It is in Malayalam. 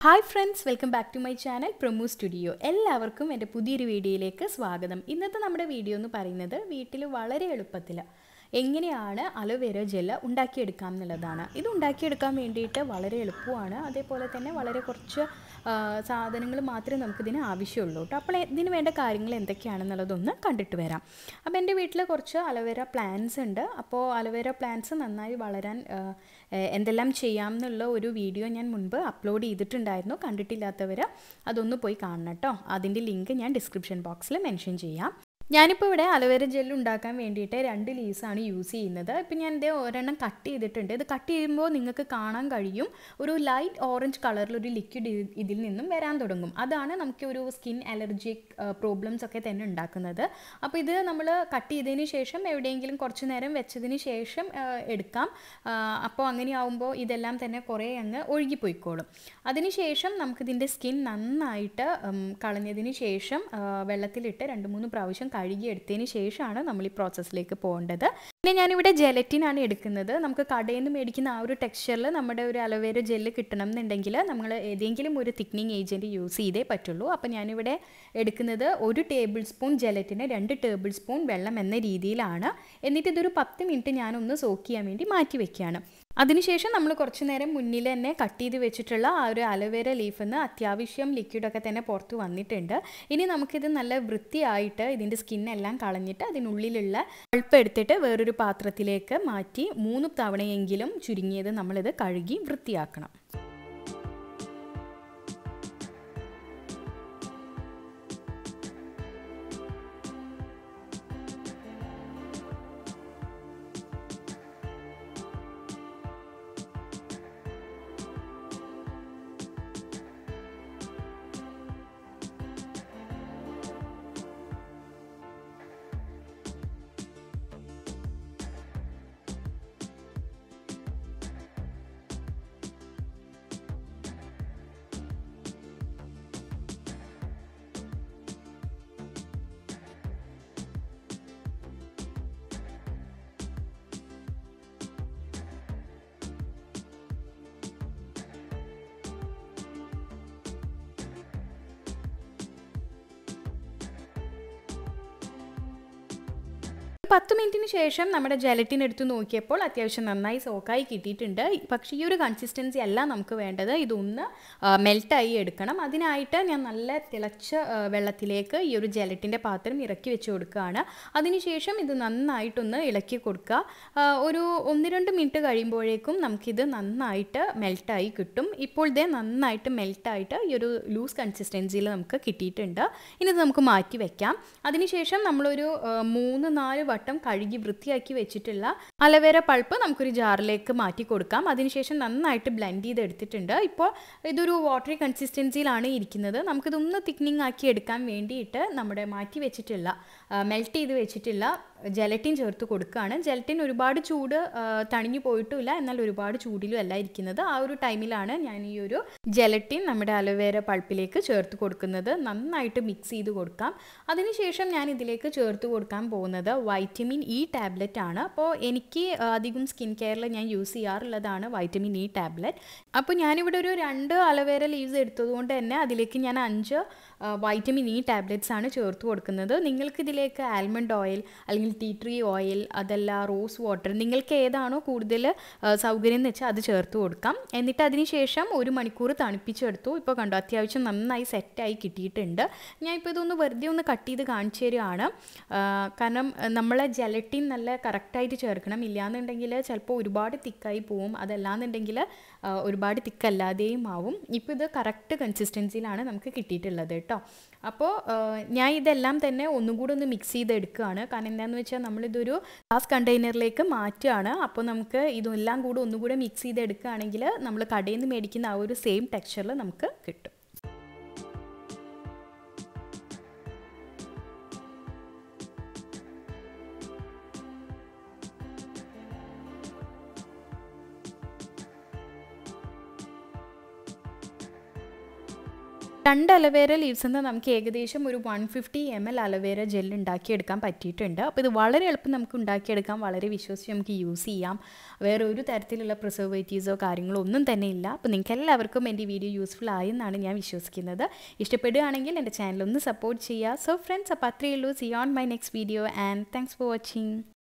hi friends welcome back to my channel promo studio എല്ലാവർക്കും എൻ്റെ പുതിയൊരു വീഡിയോയിലേക്ക് സ്വാഗതം ഇന്നത്തെ നമ്മുടെ വീഡിയോ എന്ന് പറയുന്നത് വീട്ടിൽ വളരെ എളുപ്പത്തിൽ എങ്ങനെയാണ് അലോവേര ജെല്ല് ഉണ്ടാക്കിയെടുക്കാം എന്നുള്ളതാണ് ഇത് ഉണ്ടാക്കിയെടുക്കാൻ വേണ്ടിയിട്ട് വളരെ എളുപ്പമാണ് അതേപോലെ തന്നെ വളരെ കുറച്ച് സാധനങ്ങൾ മാത്രമേ നമുക്കിതിന് ആവശ്യമുള്ളൂ കേട്ടോ അപ്പോൾ ഇതിന് വേണ്ട കാര്യങ്ങൾ എന്തൊക്കെയാണെന്നുള്ളതൊന്ന് കണ്ടിട്ട് വരാം അപ്പോൾ എൻ്റെ വീട്ടിൽ കുറച്ച് അലോവേര പ്ലാന്റ്സ് ഉണ്ട് അപ്പോൾ അലോവേര പ്ലാന്റ്സ് നന്നായി വളരാൻ എന്തെല്ലാം ചെയ്യാം എന്നുള്ള ഒരു വീഡിയോ ഞാൻ മുൻപ് അപ്ലോഡ് ചെയ്തിട്ടുണ്ടായിരുന്നു കണ്ടിട്ടില്ലാത്തവർ അതൊന്ന് പോയി കാണണം കേട്ടോ അതിൻ്റെ ലിങ്ക് ഞാൻ ഡിസ്ക്രിപ്ഷൻ ബോക്സിൽ മെൻഷൻ ചെയ്യാം ഞാനിപ്പോൾ ഇവിടെ അലോവേര ജെല്ല് ഉണ്ടാക്കാൻ വേണ്ടിയിട്ട് രണ്ട് ലീവ്സാണ് യൂസ് ചെയ്യുന്നത് ഇപ്പം ഞാൻ ഇതേ ഒരെണ്ണം കട്ട് ചെയ്തിട്ടുണ്ട് ഇത് കട്ട് ചെയ്യുമ്പോൾ നിങ്ങൾക്ക് കാണാൻ കഴിയും ഒരു ലൈറ്റ് ഓറഞ്ച് കളറിലൊരു ലിക്വിഡ് ഇതിൽ നിന്നും വരാൻ തുടങ്ങും അതാണ് നമുക്ക് ഒരു സ്കിൻ അലർജിക് പ്രോബ്ലംസ് ഒക്കെ തന്നെ ഉണ്ടാക്കുന്നത് അപ്പോൾ ഇത് നമ്മൾ കട്ട് ചെയ്തതിന് ശേഷം എവിടെയെങ്കിലും കുറച്ച് നേരം വെച്ചതിന് ശേഷം എടുക്കാം അപ്പോൾ അങ്ങനെ ആവുമ്പോൾ ഇതെല്ലാം തന്നെ കുറേ അങ്ങ് ഒഴുകിപ്പോയിക്കോളും അതിനുശേഷം നമുക്കിതിൻ്റെ സ്കിൻ നന്നായിട്ട് കളഞ്ഞതിന് ശേഷം വെള്ളത്തിലിട്ട് രണ്ട് മൂന്ന് പ്രാവശ്യം കഴുകിയെടുത്തതിന് ശേഷമാണ് നമ്മൾ ഈ പ്രോസസ്സിലേക്ക് പോകേണ്ടത് പിന്നെ ഞാനിവിടെ ജെലറ്റിനാണ് എടുക്കുന്നത് നമുക്ക് കടയിൽ നിന്ന് മേടിക്കുന്ന ആ ഒരു ടെക്സ്ചറിൽ നമ്മുടെ ഒരു അലോവേര ജെല്ല് കിട്ടണം എന്നുണ്ടെങ്കിൽ നമ്മൾ ഏതെങ്കിലും ഒരു തിക്നിങ് ഏജൻറ്റ് യൂസ് ചെയ്തേ പറ്റുള്ളൂ അപ്പോൾ ഞാനിവിടെ എടുക്കുന്നത് ഒരു ടേബിൾ സ്പൂൺ ജെലറ്റിന് രണ്ട് ടേബിൾ സ്പൂൺ വെള്ളം എന്ന രീതിയിലാണ് എന്നിട്ട് ഇതൊരു പത്ത് മിനിറ്റ് ഞാനൊന്ന് സോക്ക് ചെയ്യാൻ വേണ്ടി മാറ്റി വെക്കുകയാണ് അതിനുശേഷം നമ്മൾ കുറച്ച് നേരം മുന്നിൽ തന്നെ കട്ട് ചെയ്ത് വെച്ചിട്ടുള്ള ആ ഒരു അലോവേര ലീഫിൽ നിന്ന് അത്യാവശ്യം ലിക്വിഡൊക്കെ തന്നെ പുറത്ത് വന്നിട്ടുണ്ട് ഇനി നമുക്കിത് നല്ല വൃത്തിയായിട്ട് ഇതിൻ്റെ സ്കിന്നെല്ലാം കളഞ്ഞിട്ട് അതിനുള്ളിലുള്ള പൾപ്പ് എടുത്തിട്ട് വേറൊരു പാത്രത്തിലേക്ക് മാറ്റി മൂന്ന് തവണയെങ്കിലും ചുരുങ്ങിയത് നമ്മളിത് കഴുകി വൃത്തിയാക്കണം പത്ത് മിനിറ്റിന് ശേഷം നമ്മുടെ ജലറ്റിൻ എടുത്ത് നോക്കിയപ്പോൾ അത്യാവശ്യം നന്നായി സോക്കായി കിട്ടിയിട്ടുണ്ട് പക്ഷേ ഈ ഒരു കൺസിസ്റ്റൻസി അല്ല നമുക്ക് വേണ്ടത് ഇതൊന്ന് മെൽട്ടായി എടുക്കണം അതിനായിട്ട് ഞാൻ നല്ല തിളച്ച വെള്ളത്തിലേക്ക് ഈ ഒരു ജലറ്റിൻ്റെ പാത്രം ഇറക്കി വെച്ച് കൊടുക്കുകയാണ് അതിനുശേഷം ഇത് നന്നായിട്ടൊന്ന് ഇളക്കി കൊടുക്കുക ഒരു ഒന്ന് രണ്ട് മിനിറ്റ് കഴിയുമ്പോഴേക്കും നമുക്കിത് നന്നായിട്ട് മെൽട്ടായി കിട്ടും ഇപ്പോൾ ഇതേ നന്നായിട്ട് മെൽട്ടായിട്ട് ഈ ഒരു ലൂസ് കൺസിസ്റ്റൻസിയിൽ നമുക്ക് കിട്ടിയിട്ടുണ്ട് ഇനി ഇത് നമുക്ക് മാറ്റി വെക്കാം അതിനുശേഷം നമ്മളൊരു മൂന്ന് നാല് വട്ടം കഴുകി വൃത്തിയാക്കി വെച്ചിട്ടുള്ള അലവേര പൾപ്പ് നമുക്കൊരു ജാറിലേക്ക് മാറ്റി കൊടുക്കാം അതിനുശേഷം നന്നായിട്ട് ബ്ലെൻഡ് ചെയ്ത് എടുത്തിട്ടുണ്ട് ഇപ്പോൾ ഇതൊരു വാട്ടറി കൺസിസ്റ്റൻസിയിലാണ് ഇരിക്കുന്നത് നമുക്കിതൊന്ന് തിക്നിങ് ആക്കി എടുക്കാൻ വേണ്ടിയിട്ട് നമ്മുടെ മാറ്റി വെച്ചിട്ടുള്ള മെൽറ്റ് ചെയ്ത് വെച്ചിട്ടുള്ള ജലറ്റിൻ ചേർത്ത് കൊടുക്കുകയാണ് ജലറ്റിൻ ഒരുപാട് ചൂട് തണിഞ്ഞു പോയിട്ടുമില്ല എന്നാൽ ഒരുപാട് ചൂടിലും അല്ല ഇരിക്കുന്നത് ആ ഒരു ടൈമിലാണ് ഞാൻ ഈ ഒരു ജലറ്റിൻ നമ്മുടെ അലോവേര പൾപ്പിലേക്ക് ചേർത്ത് കൊടുക്കുന്നത് നന്നായിട്ട് മിക്സ് ചെയ്ത് കൊടുക്കാം അതിനുശേഷം ഞാൻ ഇതിലേക്ക് ചേർത്ത് കൊടുക്കാൻ പോകുന്നത് വൈറ്റമിൻ ഇ ടാബ്ലറ്റ് ആണ് അപ്പോൾ എനിക്ക് അധികം സ്കിൻ കെയറിൽ ഞാൻ യൂസ് ചെയ്യാറുള്ളതാണ് വൈറ്റമിൻ ഇ ടാബ്ലറ്റ് അപ്പോൾ ഞാനിവിടെ ഒരു രണ്ട് അലോവേര ലീവ്സ് എടുത്തതുകൊണ്ട് തന്നെ അതിലേക്ക് ഞാൻ അഞ്ച് വൈറ്റമിൻ ഇ ടാബ്ലറ്റ്സ് ആണ് ചേർത്ത് കൊടുക്കുന്നത് നിങ്ങൾക്ക് ഇതിലേക്ക് ആൽമണ്ട് ഓയിൽ അല്ലെങ്കിൽ ടീ ട്രീ ഓയിൽ അതല്ല റോസ് വാട്ടർ നിങ്ങൾക്ക് ഏതാണോ കൂടുതൽ സൗകര്യം എന്ന് വെച്ചാൽ അത് ചേർത്ത് കൊടുക്കാം എന്നിട്ട് അതിന് ശേഷം ഒരു മണിക്കൂർ തണുപ്പിച്ചെടുത്തു ഇപ്പോൾ കണ്ടു അത്യാവശ്യം നന്നായി സെറ്റായി കിട്ടിയിട്ടുണ്ട് ഞാൻ ഇപ്പോൾ ഇതൊന്ന് വെറുതെ ഒന്ന് കട്ട് ചെയ്ത് കാണിച്ചു തരികയാണ് കാരണം നമ്മളെ ജലറ്റിൻ നല്ല കറക്റ്റായിട്ട് ചേർക്കണം ഇല്ലയെന്നുണ്ടെങ്കിൽ ചിലപ്പോൾ ഒരുപാട് തിക്കായി പോവും അതല്ലാന്നുണ്ടെങ്കിൽ ഒരുപാട് തിക്കല്ലാതെയും ആവും ഇപ്പോൾ ഇത് കറക്റ്റ് കൺസിസ്റ്റൻസിയിലാണ് നമുക്ക് കിട്ടിയിട്ടുള്ളത് കേട്ടോ അപ്പോൾ ഞാൻ ഇതെല്ലാം തന്നെ ഒന്നും കൂടെ ഒന്ന് മിക്സ് ചെയ്തെടുക്കുകയാണ് കാരണം എന്താണെന്ന് വെച്ചാൽ നമ്മളിതൊരു ഗ്ലാസ് കണ്ടെയ്നറിലേക്ക് മാറ്റുകയാണ് അപ്പോൾ നമുക്ക് ഇതെല്ലാം കൂടെ ഒന്നുകൂടെ മിക്സ് ചെയ്തെടുക്കുകയാണെങ്കിൽ നമ്മൾ കടയിൽ നിന്ന് മേടിക്കുന്ന ആ ഒരു സെയിം ടെക്സ്ചറിൽ നമുക്ക് കിട്ടും രണ്ട് അലവേര ലീവ്സ് നിന്ന് നമുക്ക് ഏകദേശം ഒരു one fifty M L aloe vera gel ഉണ്ടാക്കിയെടുക്കാൻ പറ്റിയിട്ടുണ്ട് അപ്പോൾ ഇത് വളരെ എളുപ്പം നമുക്ക് ഉണ്ടാക്കിയെടുക്കാം വളരെ വിശ്വസിച്ച് നമുക്ക് യൂസ് ചെയ്യാം വേറെ ഒരു തരത്തിലുള്ള പ്രിസർവേറ്റീവ്സോ കാര്യങ്ങളോ ഒന്നും തന്നെ ഇല്ല അപ്പോൾ നിങ്ങൾക്ക് എല്ലാവർക്കും എൻ്റെ വീഡിയോ യൂസ്ഫുൾ ആയെന്നാണ് ഞാൻ വിശ്വസിക്കുന്നത് ഇഷ്ടപ്പെടുകയാണെങ്കിൽ എൻ്റെ ചാനൽ ഒന്ന് സപ്പോർട്ട് ചെയ്യുക സോ ഫ്രണ്ട്സ് അപ്പോൾ അത്രയേ ഉള്ളൂ see on my next video and thanks for watching